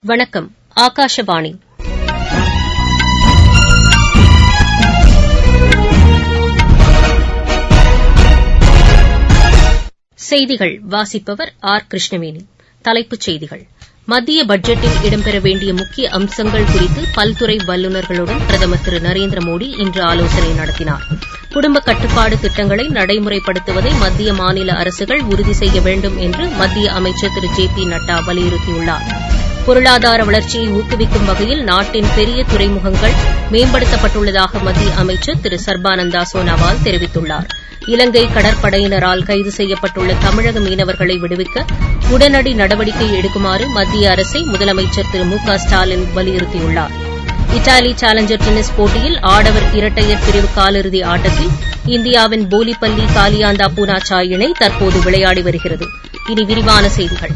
வணக்கம் ஆகாஷவாணி செய்திகள் வாசிப்பவர் ஆர் கிருஷ்ணவேணி தலைப்புச் செய்திகள் மத்திய பட்ஜெட்டில் இடம்பெற வேண்டிய முக்கிய அம்சங்கள் குறித்து பல்துறை வல்லுநர்களுடன் பிரதமர் திரு நரேந்திர மோடி இன்று ஆலோசனை நடத்தினார் குடும்ப கட்டுப்பாடு திட்டங்களை நடைமுறைப்படுத்துவதை மத்திய மாநில அரசுகள் உறுதி செய்ய வேண்டும் என்று மத்திய அமைச்சர் திரு ஜே பி நட்டா வலியுறுத்தியுள்ளார் பொருளாதார வளர்ச்சியை ஊக்குவிக்கும் வகையில் நாட்டின் பெரிய துறைமுகங்கள் மேம்படுத்தப்பட்டுள்ளதாக மத்திய அமைச்சர் திரு சர்பானந்தா சோனாவால் தெரிவித்துள்ளார் இலங்கை கடற்படையினரால் கைது செய்யப்பட்டுள்ள தமிழக மீனவர்களை விடுவிக்க உடனடி நடவடிக்கை எடுக்குமாறு மத்திய அரசை முதலமைச்சர் திரு மு க ஸ்டாலின் வலியுறுத்தியுள்ளார் இத்தாலி சேலஞ்சர் டென்னிஸ் போட்டியில் ஆடவர் இரட்டையர் பிரிவு காலிறுதி ஆட்டத்தில் இந்தியாவின் போலிப்பள்ளி காலியாந்தா பூனாச்சா இணை தற்போது விளையாடி வருகிறது இனி விரிவான செய்திகள்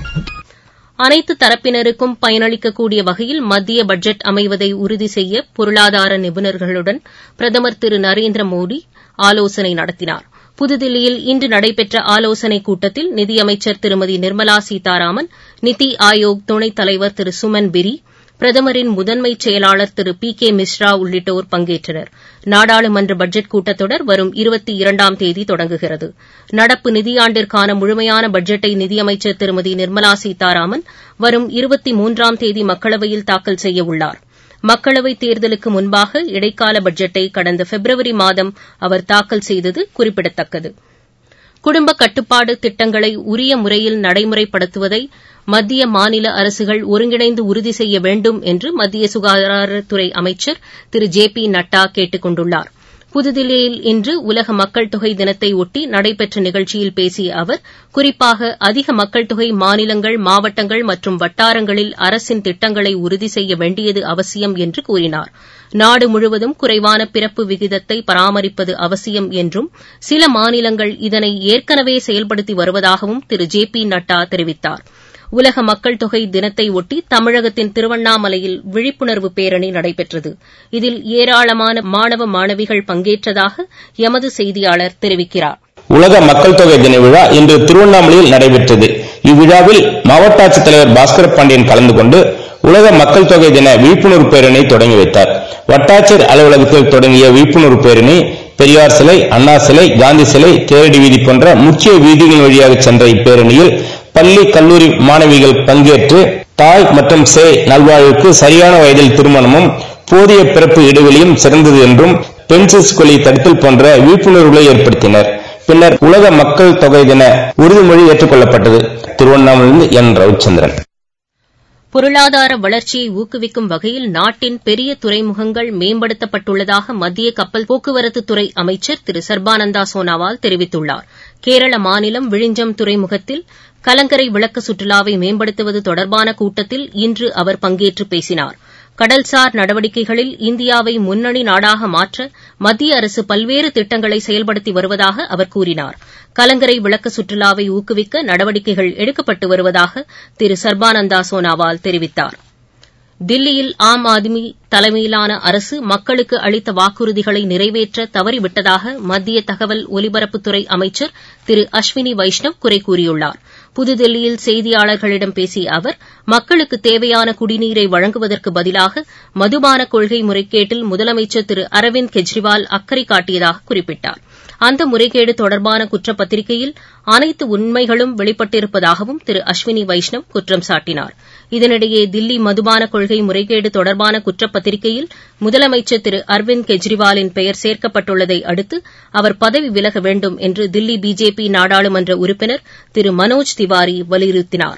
அனைத்து தரப்பினருக்கும் பயனளிக்கக்கூடிய வகையில் மத்திய பட்ஜெட் அமைவதை உறுதி செய்ய பொருளாதார நிபுணர்களுடன் பிரதமர் திரு நரேந்திர மோடி ஆலோசனை நடத்தினார் புதுதில்லியில் இன்று நடைபெற்ற ஆலோசனைக் கூட்டத்தில் நிதியமைச்சர் திருமதி நிர்மலா சீதாராமன் நித்தி ஆயோக் துணைத் தலைவர் திரு சுமன் பெரி பிரதமரின் முதன்மைச் செயலாளர் திரு பி கே மிஸ்ரா உள்ளிட்டோர் பங்கேற்றனர் நாடாளுமன்ற பட்ஜெட் கூட்டத்தொடர் வரும் இருபத்தி இரண்டாம் தேதி தொடங்குகிறது நடப்பு நிதியாண்டிற்கான முழுமையான பட்ஜெட்டை நிதியமைச்சர் திருமதி நிர்மலா சீதாராமன் வரும் இருபத்தி மூன்றாம் தேதி மக்களவையில் தாக்கல் செய்யவுள்ளார் மக்களவைத் தேர்தலுக்கு முன்பாக இடைக்கால பட்ஜெட்டை கடந்த பிப்ரவரி மாதம் அவர் தாக்கல் செய்தது குறிப்பிடத்தக்கது குடும்ப கட்டுப்பாடு திட்டங்களை உரிய முறையில் நடைமுறைப்படுத்துவதை மத்திய மாநில அரசுகள் ஒருங்கிணைந்து உறுதி செய்ய வேண்டும் என்று மத்திய சுகாதாரத்துறை அமைச்சர் திரு ஜே பி நட்டா கேட்டுக் கொண்டுள்ளார் புதுதில்லியில் இன்று உலக மக்கள் தொகை தினத்தை ஒட்டி நடைபெற்ற நிகழ்ச்சியில் பேசிய அவர் குறிப்பாக அதிக மக்கள் தொகை மாநிலங்கள் மாவட்டங்கள் மற்றும் வட்டாரங்களில் அரசின் திட்டங்களை உறுதி செய்ய வேண்டியது அவசியம் என்று கூறினார் நாடு முழுவதும் குறைவான பிறப்பு விகிதத்தை பராமரிப்பது அவசியம் என்றும் சில மாநிலங்கள் இதனை ஏற்கனவே செயல்படுத்தி வருவதாகவும் திரு ஜே பி நட்டா தெரிவித்தார் உலக மக்கள் தொகை தினத்தை ஒட்டி தமிழகத்தின் திருவண்ணாமலையில் விழிப்புணர்வு பேரணி நடைபெற்றது இதில் ஏராளமான மாணவ மாணவிகள் பங்கேற்றதாக எமது செய்தியாளர் தெரிவிக்கிறார் உலக மக்கள் தொகை தின விழா இன்று திருவண்ணாமலையில் நடைபெற்றது இவ்விழாவில் மாவட்ட ஆட்சித்தலைவர் பாஸ்கர் பாண்டியன் கலந்து கொண்டு உலக மக்கள் தொகை தின விழிப்புணர்வு பேரணி தொடங்கி வைத்தார் வட்டாட்சியர் அலுவலகத்தில் தொடங்கிய விழிப்புணர்வு பேரணி பெரியார் சிலை அண்ணா சிலை காந்தி சிலை தேரடி வீதி போன்ற முக்கிய வீதிகள் வழியாக சென்ற இப்பேரணியில் பள்ளி கல்லூரி மாணவிகள் பங்கேற்று தாய் மற்றும் சேய் நல்வாழ்வுக்கு சரியான வயதில் திருமணமும் போதிய பிறப்பு இடைவெளியும் சிறந்தது என்றும் பெண் சிசுக்கொலை தடுத்தல் போன்ற விழிப்புணர்வுகளை ஏற்படுத்தினர் பின்னர் உலக மக்கள் தொகை தின உறுதிமொழி ஏற்றுக்கொள்ளப்பட்டது திருவண்ணாமலையிலிருந்து என் ரவிச்சந்திரன் பொருளாதார வளர்ச்சியை ஊக்குவிக்கும் வகையில் நாட்டின் பெரிய துறைமுகங்கள் மேம்படுத்தப்பட்டுள்ளதாக மத்திய கப்பல் போக்குவரத்துத்துறை அமைச்சர் திரு சர்பானந்தா சோனாவால் தெரிவித்துள்ளார் கேரள மாநிலம் விழிஞ்சம் துறைமுகத்தில் கலங்கரை விளக்க சுற்றுலாவை மேம்படுத்துவது தொடர்பான கூட்டத்தில் இன்று அவர் பங்கேற்று பேசினார் கடல்சார் நடவடிக்கைகளில் இந்தியாவை முன்னணி நாடாக மாற்ற மத்திய அரசு பல்வேறு திட்டங்களை செயல்படுத்தி வருவதாக அவர் கூறினார் கலங்கரை விளக்க சுற்றுலாவை ஊக்குவிக்க நடவடிக்கைகள் எடுக்கப்பட்டு வருவதாக திரு சர்பானந்தா சோனாவால் தெரிவித்தார் தில்லியில் ஆம் ஆத்மி தலைமையிலான அரசு மக்களுக்கு அளித்த வாக்குறுதிகளை நிறைவேற்ற தவறிவிட்டதாக மத்திய தகவல் ஒலிபரப்புத்துறை அமைச்சர் திரு அஸ்வினி வைஷ்ணவ் குறை கூறியுள்ளார் புதுதில்லியில் செய்தியாளர்களிடம் பேசிய அவர் மக்களுக்கு தேவையான குடிநீரை வழங்குவதற்கு பதிலாக மதுபான கொள்கை முறைகேட்டில் முதலமைச்சர் திரு அரவிந்த் கெஜ்ரிவால் அக்கறை காட்டியதாக குறிப்பிட்டார் அந்த முறைகேடு தொடர்பான குற்றப்பத்திரிகையில் அனைத்து உண்மைகளும் வெளிப்பட்டிருப்பதாகவும் திரு அஸ்வினி வைஷ்ணவ் குற்றம் சாட்டினார் இதனிடையே தில்லி மதுபான கொள்கை முறைகேடு தொடர்பான குற்றப்பத்திரிகையில் முதலமைச்சர் திரு அரவிந்த் கெஜ்ரிவாலின் பெயர் சேர்க்கப்பட்டுள்ளதை அடுத்து அவர் பதவி விலக வேண்டும் என்று தில்லி பிஜேபி நாடாளுமன்ற உறுப்பினர் திரு மனோஜ் திவாரி வலியுறுத்தினார்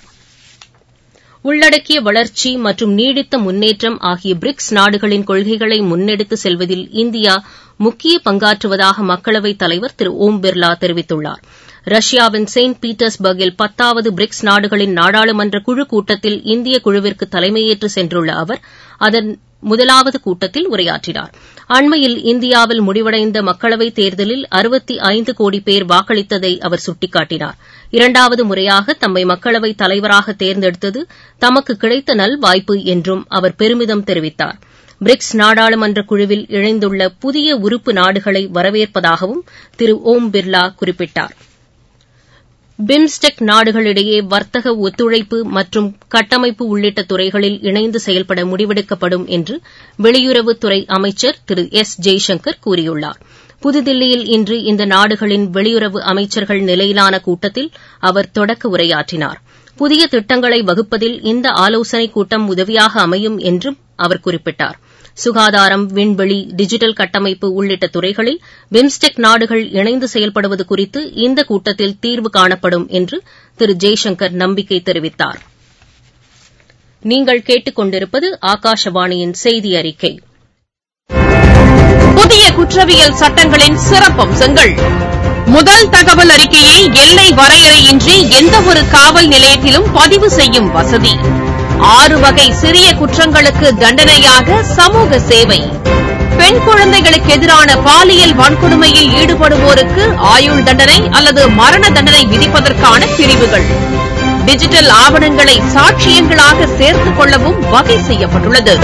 உள்ளடக்கிய வளர்ச்சி மற்றும் நீடித்த முன்னேற்றம் ஆகிய பிரிக்ஸ் நாடுகளின் கொள்கைகளை முன்னெடுத்து செல்வதில் இந்தியா முக்கிய பங்காற்றுவதாக மக்களவைத் தலைவர் திரு ஓம் பிர்லா தெரிவித்துள்ளார் ரஷ்யாவின் செயின்ட் பீட்டர்ஸ்பர்கில் பத்தாவது பிரிக்ஸ் நாடுகளின் நாடாளுமன்ற குழு கூட்டத்தில் இந்திய குழுவிற்கு தலைமையேற்று சென்றுள்ள அவர் அதன் முதலாவது கூட்டத்தில் உரையாற்றினார் அண்மையில் இந்தியாவில் முடிவடைந்த மக்களவைத் தேர்தலில் அறுபத்தி ஐந்து கோடி பேர் வாக்களித்ததை அவர் சுட்டிக்காட்டினார் இரண்டாவது முறையாக தம்மை மக்களவைத் தலைவராக தேர்ந்தெடுத்தது தமக்கு கிடைத்த நல்வாய்ப்பு என்றும் அவர் பெருமிதம் தெரிவித்தார் பிரிக்ஸ் நாடாளுமன்ற குழுவில் இணைந்துள்ள புதிய உறுப்பு நாடுகளை வரவேற்பதாகவும் திரு ஓம் பிர்லா குறிப்பிட்டார் பிம்ஸ்டெக் நாடுகளிடையே வர்த்தக ஒத்துழைப்பு மற்றும் கட்டமைப்பு உள்ளிட்ட துறைகளில் இணைந்து செயல்பட முடிவெடுக்கப்படும் என்று வெளியுறவுத்துறை அமைச்சர் திரு எஸ் ஜெய்சங்கர் கூறியுள்ளார் புதுதில்லியில் இன்று இந்த நாடுகளின் வெளியுறவு அமைச்சர்கள் நிலையிலான கூட்டத்தில் அவர் தொடக்க உரையாற்றினார் புதிய திட்டங்களை வகுப்பதில் இந்த ஆலோசனைக் கூட்டம் உதவியாக அமையும் என்றும் அவர் குறிப்பிட்டார் சுகாதாரம் விண்வெளி டிஜிட்டல் கட்டமைப்பு உள்ளிட்ட துறைகளில் பிம்ஸ்டெக் நாடுகள் இணைந்து செயல்படுவது குறித்து இந்த கூட்டத்தில் தீர்வு காணப்படும் என்று திரு ஜெய்சங்கர் நம்பிக்கை தெரிவித்தார் நீங்கள் கேட்டுக் கொண்டிருப்பது ஆகாஷவாணியின் செய்தி அறிக்கை புதிய குற்றவியல் சட்டங்களின் சிறப்பம்சங்கள் முதல் தகவல் அறிக்கையை எல்லை வரையறையின்றி எந்தவொரு காவல் நிலையத்திலும் பதிவு செய்யும் வசதி ஆறு வகை சிறிய குற்றங்களுக்கு தண்டனையாக சமூக சேவை பெண் குழந்தைகளுக்கு எதிரான பாலியல் வன்கொடுமையில் ஈடுபடுவோருக்கு ஆயுள் தண்டனை அல்லது மரண தண்டனை விதிப்பதற்கான பிரிவுகள் டிஜிட்டல் ஆவணங்களை சாட்சியங்களாக சேர்த்துக் கொள்ளவும் வகை செய்யப்பட்டுள்ளது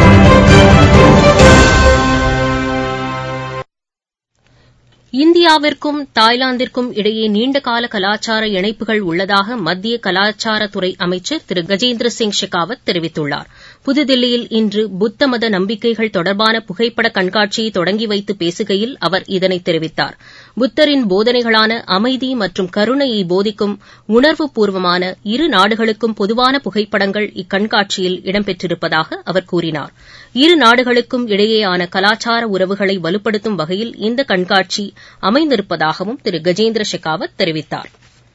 இந்தியாவிற்கும் தாய்லாந்திற்கும் இடையே நீண்டகால கலாச்சார இணைப்புகள் உள்ளதாக மத்திய கலாச்சாரத்துறை அமைச்சர் திரு கஜேந்திர சிங் ஷெகாவத் தெரிவித்துள்ளார் புதுதில்லியில் இன்று புத்த மத நம்பிக்கைகள் தொடர்பான புகைப்பட கண்காட்சியை தொடங்கி வைத்து பேசுகையில் அவர் இதனை தெரிவித்தார் புத்தரின் போதனைகளான அமைதி மற்றும் கருணையை போதிக்கும் உணர்வுபூர்வமான இரு நாடுகளுக்கும் பொதுவான புகைப்படங்கள் இக்கண்காட்சியில் இடம்பெற்றிருப்பதாக அவர் கூறினார் இரு நாடுகளுக்கும் இடையேயான கலாச்சார உறவுகளை வலுப்படுத்தும் வகையில் இந்த கண்காட்சி அமைந்திருப்பதாகவும் திரு கஜேந்திர ஷெகாவத் தெரிவித்தார்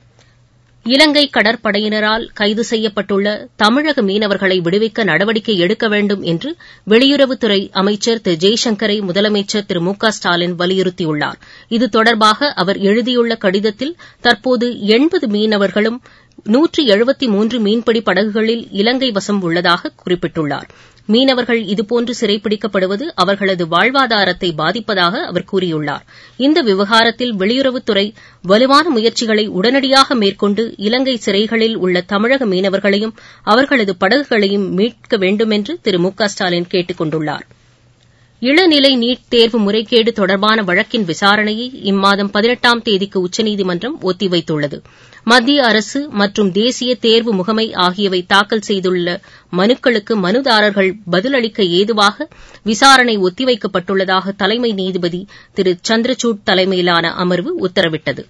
இலங்கை கடற்படையினரால் கைது செய்யப்பட்டுள்ள தமிழக மீனவர்களை விடுவிக்க நடவடிக்கை எடுக்க வேண்டும் என்று வெளியுறவுத்துறை அமைச்சர் திரு ஜெய்சங்கரை முதலமைச்சர் திரு மு க ஸ்டாலின் வலியுறுத்தியுள்ளார் இது தொடர்பாக அவர் எழுதியுள்ள கடிதத்தில் தற்போது எண்பது மீனவர்களும் நூற்றி எழுபத்தி மூன்று மீன்பிடி படகுகளில் இலங்கை வசம் உள்ளதாக குறிப்பிட்டுள்ளார் மீனவர்கள் இதுபோன்று சிறைப்பிடிக்கப்படுவது அவர்களது வாழ்வாதாரத்தை பாதிப்பதாக அவர் கூறியுள்ளார் இந்த விவகாரத்தில் வெளியுறவுத்துறை வலுவான முயற்சிகளை உடனடியாக மேற்கொண்டு இலங்கை சிறைகளில் உள்ள தமிழக மீனவர்களையும் அவர்களது படகுகளையும் மீட்க வேண்டுமென்று திரு மு க ஸ்டாலின் கேட்டுக் கொண்டுள்ளார் இளநிலை நீட் தேர்வு முறைகேடு தொடர்பான வழக்கின் விசாரணையை இம்மாதம் பதினெட்டாம் தேதிக்கு உச்சநீதிமன்றம் ஒத்திவைத்துள்ளது மத்திய அரசு மற்றும் தேசிய தேர்வு முகமை ஆகியவை தாக்கல் செய்துள்ள மனுக்களுக்கு மனுதாரர்கள் பதிலளிக்க ஏதுவாக விசாரணை ஒத்திவைக்கப்பட்டுள்ளதாக தலைமை நீதிபதி திரு சந்திரசூட் தலைமையிலான அமர்வு உத்தரவிட்டது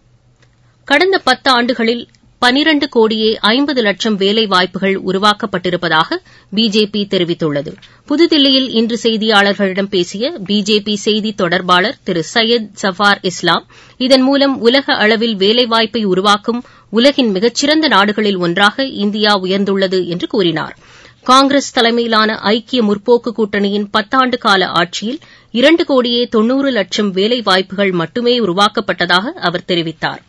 கடந்த பத்தாண்டுகளில் பனிரண்டு கோடியே ஐம்பது லட்சம் வேலைவாய்ப்புகள் உருவாக்கப்பட்டிருப்பதாக பிஜேபி தெரிவித்துள்ளது புதுதில்லியில் இன்று செய்தியாளர்களிடம் பேசிய பிஜேபி செய்தி தொடர்பாளர் திரு சையத் சஃபார் இஸ்லாம் இதன் மூலம் உலக அளவில் வேலைவாய்ப்பை உருவாக்கும் உலகின் மிகச்சிறந்த நாடுகளில் ஒன்றாக இந்தியா உயர்ந்துள்ளது என்று கூறினார் காங்கிரஸ் தலைமையிலான ஐக்கிய முற்போக்கு கூட்டணியின் பத்தாண்டு கால ஆட்சியில் இரண்டு கோடியே தொன்னூறு லட்சம் வேலைவாய்ப்புகள் மட்டுமே உருவாக்கப்பட்டதாக அவர் தெரிவித்தார்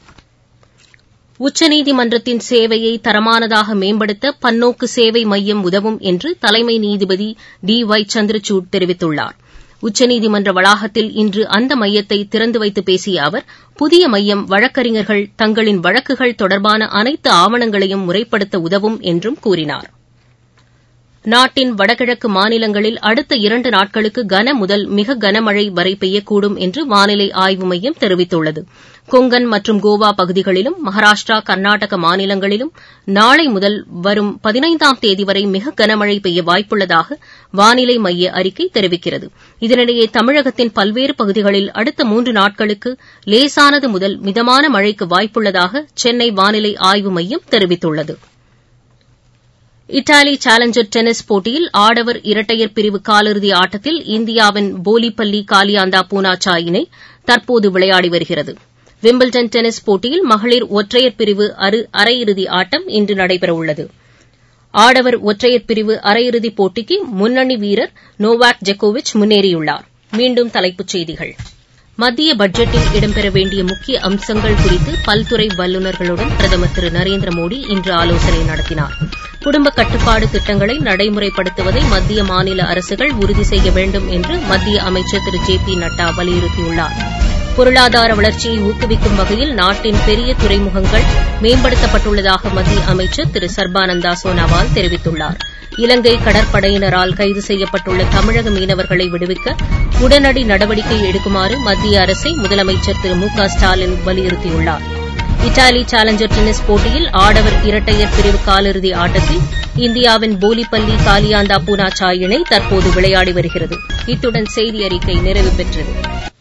உச்சநீதிமன்றத்தின் சேவையை தரமானதாக மேம்படுத்த பன்னோக்கு சேவை மையம் உதவும் என்று தலைமை நீதிபதி டி ஒய் சந்திரசூட் தெரிவித்துள்ளார் உச்சநீதிமன்ற வளாகத்தில் இன்று அந்த மையத்தை திறந்து வைத்து பேசிய அவர் புதிய மையம் வழக்கறிஞர்கள் தங்களின் வழக்குகள் தொடர்பான அனைத்து ஆவணங்களையும் முறைப்படுத்த உதவும் என்றும் கூறினார் நாட்டின் வடகிழக்கு மாநிலங்களில் அடுத்த இரண்டு நாட்களுக்கு கன முதல் மிக கனமழை வரை பெய்யக்கூடும் என்று வானிலை ஆய்வு மையம் தெரிவித்துள்ளது கொங்கன் மற்றும் கோவா பகுதிகளிலும் மகாராஷ்டிரா கர்நாடக மாநிலங்களிலும் நாளை முதல் வரும் பதினைந்தாம் தேதி வரை மிக கனமழை பெய்ய வாய்ப்புள்ளதாக வானிலை மைய அறிக்கை தெரிவிக்கிறது இதனிடையே தமிழகத்தின் பல்வேறு பகுதிகளில் அடுத்த மூன்று நாட்களுக்கு லேசானது முதல் மிதமான மழைக்கு வாய்ப்புள்ளதாக சென்னை வானிலை ஆய்வு மையம் தெரிவித்துள்ளது இத்தாலி சேலஞ்சர் டென்னிஸ் போட்டியில் ஆடவர் இரட்டையர் பிரிவு காலிறுதி ஆட்டத்தில் இந்தியாவின் போலிப்பள்ளி காலியாந்தா பூனாச்சா இணை தற்போது விளையாடி வருகிறது விம்பிள்டன் டென்னிஸ் போட்டியில் மகளிர் ஒற்றையர் பிரிவு அரையிறுதி ஆட்டம் இன்று நடைபெறவுள்ளது ஆடவர் ஒற்றையர் பிரிவு அரையிறுதிப் போட்டிக்கு முன்னணி வீரர் நோவாக் ஜெக்கோவிச் முன்னேறியுள்ளார் மீண்டும் தலைப்புச் செய்திகள் மத்திய பட்ஜெட்டில் இடம்பெற வேண்டிய முக்கிய அம்சங்கள் குறித்து பல்துறை வல்லுநர்களுடன் பிரதமர் திரு நரேந்திர மோடி இன்று ஆலோசனை நடத்தினார் குடும்ப கட்டுப்பாடு திட்டங்களை நடைமுறைப்படுத்துவதை மத்திய மாநில அரசுகள் உறுதி செய்ய வேண்டும் என்று மத்திய அமைச்சர் திரு ஜே பி நட்டா வலியுறுத்தியுள்ளார் பொருளாதார வளர்ச்சியை ஊக்குவிக்கும் வகையில் நாட்டின் பெரிய துறைமுகங்கள் மேம்படுத்தப்பட்டுள்ளதாக மத்திய அமைச்சர் திரு சர்பானந்தா சோனாவால் தெரிவித்துள்ளார் இலங்கை கடற்படையினரால் கைது செய்யப்பட்டுள்ள தமிழக மீனவர்களை விடுவிக்க உடனடி நடவடிக்கை எடுக்குமாறு மத்திய அரசை முதலமைச்சர் திரு மு க ஸ்டாலின் வலியுறுத்தியுள்ளார் இத்தாலி சேலஞ்சர் டென்னிஸ் போட்டியில் ஆடவர் இரட்டையர் பிரிவு காலிறுதி ஆட்டத்தில் இந்தியாவின் போலிப்பள்ளி காலியாந்தா பூனாச்சா இணை தற்போது விளையாடி வருகிறது இத்துடன் செய்தி அறிக்கை நிறைவு பெற்றது